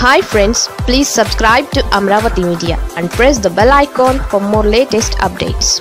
hi friends please subscribe to Amaravati media and press the bell icon for more latest updates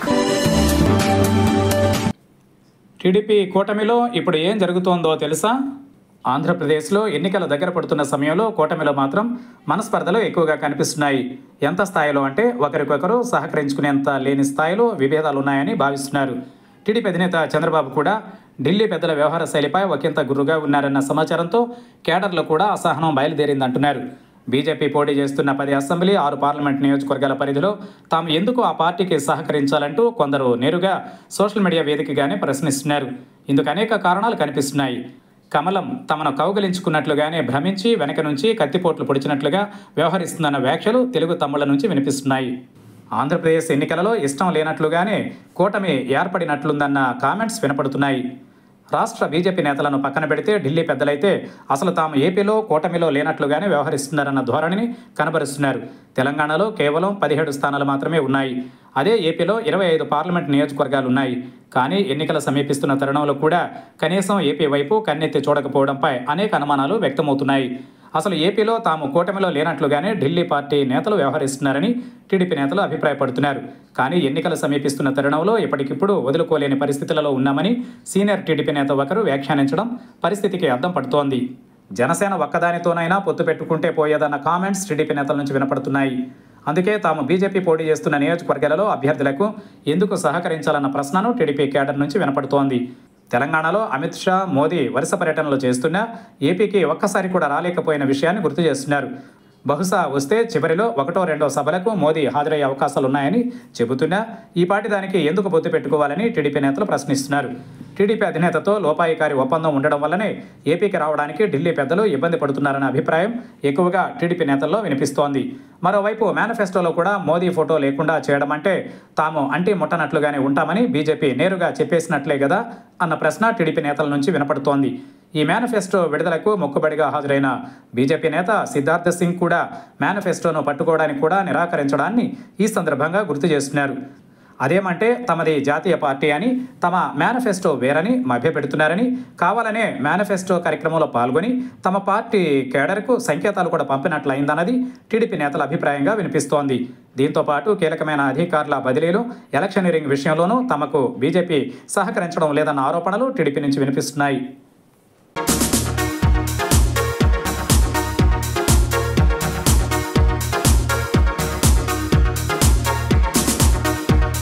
TDP కూటమిలో ఇప్పుడు ఏం జరుగుతోందో తెలుసా ఆంధ్రప్రదేశ్లో ఎన్నికల దగ్గర పడుతున్న సమయంలో కూటమిలో మాత్రం మనస్పర్ధలు ఎక్కువగా కనిపిస్తున్నాయి ఎంత స్థాయిలో అంటే ఒకరికొకరు సహకరించుకునేంత లేని స్థాయిలో విభేదాలు ఉన్నాయని భావిస్తున్నారు టీడీపీ అధినేత చంద్రబాబు కూడా ఢిల్లీ పెద్దల వ్యవహార శైలిపై ఒకంత గుర్రుగా ఉన్నారన్న సమాచారంతో కేడర్లో కూడా అసహనం బయలుదేరిందంటున్నారు బీజేపీ పోటీ చేస్తున్న పది అసెంబ్లీ ఆరు పార్లమెంట్ నియోజకవర్గాల పరిధిలో తాము ఎందుకు ఆ పార్టీకి సహకరించాలంటూ కొందరు నేరుగా సోషల్ మీడియా వేదికగానే ప్రశ్నిస్తున్నారు ఇందుకు అనేక కారణాలు కనిపిస్తున్నాయి కమలం తమను కౌగలించుకున్నట్లుగానే భ్రమించి వెనక నుంచి కత్తిపోట్లు పొడిచినట్లుగా వ్యవహరిస్తుందన్న వ్యాఖ్యలు తెలుగు తమ్ముళ్ల నుంచి వినిపిస్తున్నాయి ఆంధ్రప్రదేశ్ ఎన్నికలలో ఇష్టం లేనట్లుగానే కూటమి ఏర్పడినట్లుందన్న కామెంట్స్ వినపడుతున్నాయి రాష్ట్ర బీజేపీ నేతలను పక్కన పెడితే ఢిల్లీ పెద్దలైతే అసలు తాము ఏపీలో కూటమిలో లేనట్లుగానే వ్యవహరిస్తున్నారన్న ధోరణిని కనబరుస్తున్నారు తెలంగాణలో కేవలం పదిహేడు స్థానాలు మాత్రమే ఉన్నాయి అదే ఏపీలో ఇరవై ఐదు పార్లమెంట్ నియోజకవర్గాలు ఉన్నాయి కానీ ఎన్నికలు సమీపిస్తున్న తరుణంలో కూడా కనీసం ఏపీ వైపు కన్నెత్తి చూడకపోవడంపై అనేక అనుమానాలు వ్యక్తమవుతున్నాయి అసలు ఏపీలో తాము కూటమిలో లేనట్లుగానే ఢిల్లీ పార్టీ నేతలు వ్యవహరిస్తున్నారని టీడీపీ నేతలు అభిప్రాయపడుతున్నారు కానీ ఎన్నికలు సమీపిస్తున్న తరుణంలో ఇప్పటికిప్పుడు వదులుకోలేని పరిస్థితులలో ఉన్నామని సీనియర్ టీడీపీ నేత ఒకరు వ్యాఖ్యానించడం పరిస్థితికి అద్దం పడుతోంది జనసేన ఒక్కదానితోనైనా పొత్తు పెట్టుకుంటే పోయేదన్న కామెంట్స్ టీడీపీ నేతల నుంచి వినపడుతున్నాయి అందుకే తాము బీజేపీ పోటీ చేస్తున్న నియోజకవర్గాలలో అభ్యర్థులకు ఎందుకు సహకరించాలన్న ప్రశ్నను టీడీపీ కేడర్ నుంచి వినపడుతోంది తెలంగాణలో అమిత్ షా మోదీ వరుస పర్యటనలు చేస్తున్నా ఏపీకి ఒక్కసారి కూడా రాలేకపోయిన విషయాన్ని గుర్తు చేస్తున్నారు బహుశా వస్తే చివరిలో ఒకటో రెండో సభలకు మోదీ హాజరయ్యే అవకాశాలున్నాయని చెబుతున్నా ఈ పాటి దానికి ఎందుకు పొత్తు పెట్టుకోవాలని టీడీపీ నేతలు ప్రశ్నిస్తున్నారు టీడీపీ అధినేతతో లోపాయికారి ఒప్పందం ఉండడం వల్లనే ఏపీకి రావడానికి ఢిల్లీ పెద్దలు ఇబ్బంది పడుతున్నారన్న అభిప్రాయం ఎక్కువగా టీడీపీ నేతల్లో వినిపిస్తోంది మరోవైపు మేనిఫెస్టోలో కూడా మోదీ ఫోటో లేకుండా చేయడం అంటే తాము అంటి ముట్టనట్లుగానే ఉంటామని బీజేపీ నేరుగా చెప్పేసినట్లే కదా అన్న ప్రశ్న టీడీపీ నేతల నుంచి వినపడుతోంది ఈ మేనిఫెస్టో విడుదలకు మొక్కుబడిగా హాజరైన బీజేపీ నేత సిద్ధార్థ సింగ్ కూడా మేనిఫెస్టోను పట్టుకోవడానికి కూడా నిరాకరించడాన్ని ఈ సందర్భంగా గుర్తు చేస్తున్నారు అదేమంటే తమది జాతీయ పార్టీ అని తమ మేనిఫెస్టో వేరని మభ్యపెడుతున్నారని కావాలనే మేనిఫెస్టో కార్యక్రమంలో పాల్గొని తమ పార్టీ కేడర్కు సంకేతాలు కూడా పంపినట్లయిందన్నది టీడీపీ నేతల అభిప్రాయంగా వినిపిస్తోంది దీంతో పాటు కీలకమైన అధికారుల బదిలీలు ఎలక్షనీరింగ్ విషయంలోనూ తమకు బీజేపీ సహకరించడం లేదన్న ఆరోపణలు టీడీపీ నుంచి వినిపిస్తున్నాయి